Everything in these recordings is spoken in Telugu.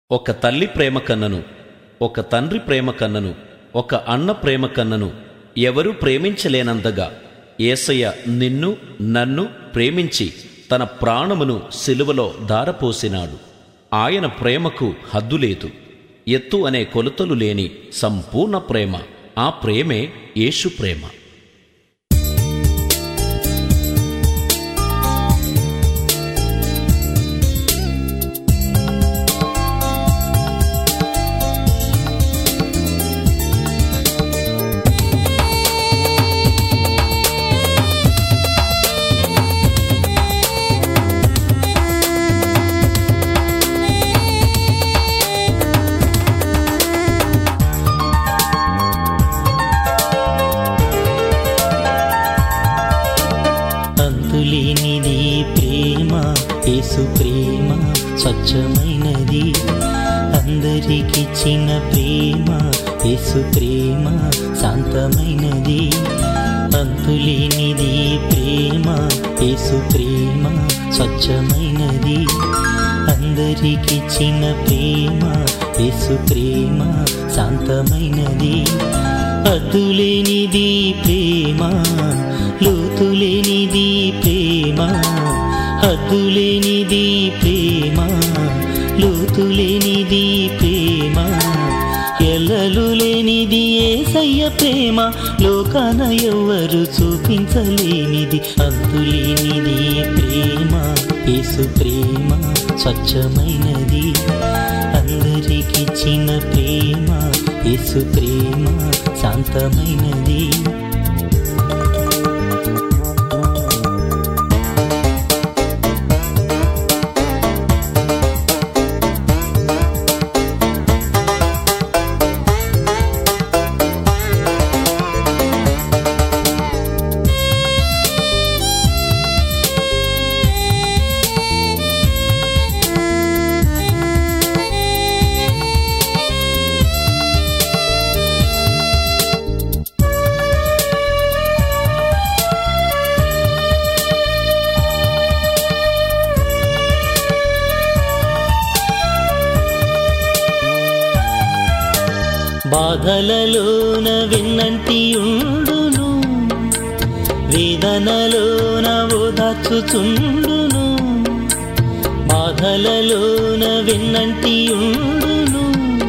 ఒక తల్లి ప్రేమ కన్నను ఒక తండ్రి ప్రేమ కన్నను ఒక అన్న ప్రేమ కన్నను ఎవరూ ప్రేమించలేనంతగా ఏసయ్య నిన్ను నన్ను ప్రేమించి తన ప్రాణమును సిలువలో దారపోసినాడు ఆయన ప్రేమకు హద్దు లేదు ఎత్తు అనే కొలతలు లేని సంపూర్ణ ప్రేమ ఆ ప్రేమే యేసు ప్రేమ అంతులేనిది ప్రేమ యేసు ప్రేమ స్వచ్ఛమైనది అందరికిచ్చిన ప్రేమ యేసు ప్రేమ శాంతమైనది అంతులేనిది ప్రేమ యేసు ప్రేమ స్వచ్ఛమైనది అందరికిచ్చిన ప్రేమ యేసు ప్రేమ శాంతమైనది అద్దులేనిది ప్రేమ లోతులేనిది ప్రేమ హద్దులేనిది ప్రేమ లోతులేనిది ప్రేమ ఎల్లలు లేనిది ఏసయ్య ప్రేమ లోకాన ఎవ్వరు చూపించలేనిది అంతులేనిది ప్రేమ యేసు ప్రేమ స్వచ్ఛమైనది అందరికిచ్చిన ప్రేమ యేసు ప్రేమ శాంతమైనది బాధలలోన విన్నంటి ఉండును వేదనలోన ఓదార్చుచుండును బాధలలోన విన్నంటి ఉండును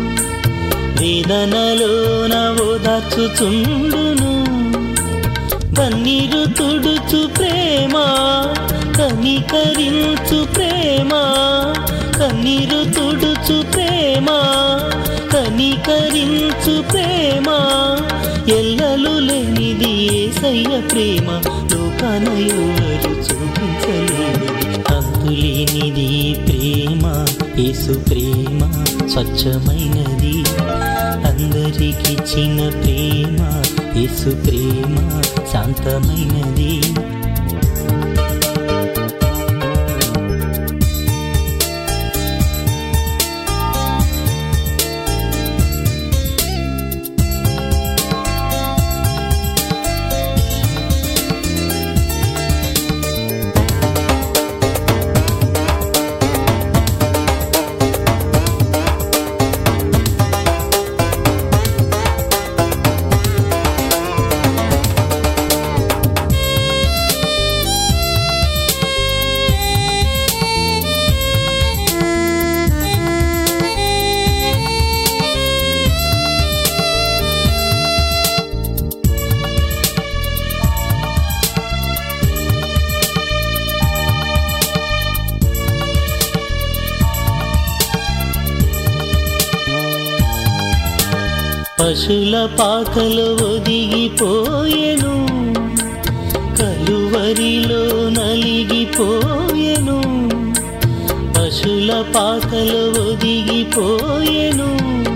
వేదనలోన ఓదార్చుచుండును కన్నీరు తుడుచు ప్రేమ కనికరించు ప్రేమ కన్నీరు తుడుచు ప్రేమ కనికరించు ప్రేమ ఎల్లలు లేనిది ఏసయ్య ప్రేమ లోకాన ఎవరు చూపించలేనిది అంతులేనిది ప్రేమ యేసు ప్రేమ స్వచ్ఛమైనది అందరికిచ్చిన ప్రేమ యేసు ప్రేమ శాంతమైనది పశుల పాకలు ఒదిగిపోయెను కలువరిలో నలిగిపోయెను పశుల పాకలు ఒదిగిపోయెను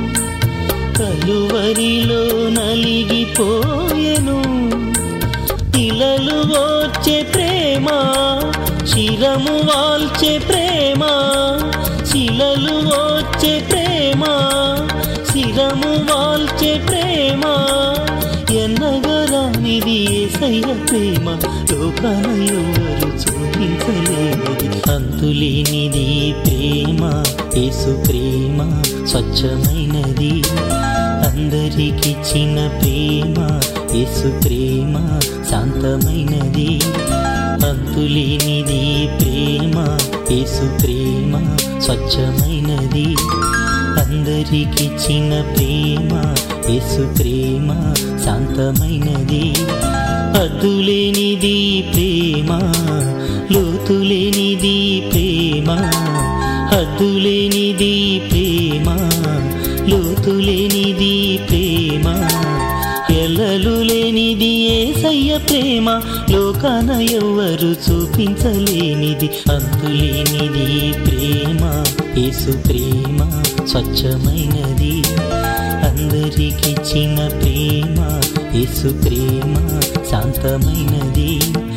కలువరిలో నలిగిపోయెను ఇలలు ఓర్చే ప్రేమ శిరము వాల్చే ప్రేమ శిలలు ఓర్చే ప్రేమ శిరము వాల్చే ప్రేమ ఎన్నగరానిది ఏసయ్య ప్రేమ లోకాన ఎవరు చూపించలేనిది అంతులేనిది ప్రేమ యేసు ప్రేమ స్వచ్ఛమైనది అందరికిచ్చిన ప్రేమ యేసు ప్రేమ శాంతమైనది అంతులేనిది ప్రేమ యేసు ప్రేమ స్వచ్ఛమైనది అందరికిచ్చిన ప్రేమ యేసు ప్రేమ శాంతమైనది అద్దులేనిది ప్రేమ లోతులేనిది ప్రేమ హద్దులేనిది ప్రేమ లోతులేనిది ప్రేమ ఎల్లలు లేనిది ఏసయ్య ప్రేమ లోకాన ఎవ్వరు చూపించలేనిది అంతులేనిది ప్రేమ యేసు ప్రేమ స్వచ్ఛమైనది అందరికిచ్చిన ప్రేమ యేసు ప్రేమ శాంతమైనది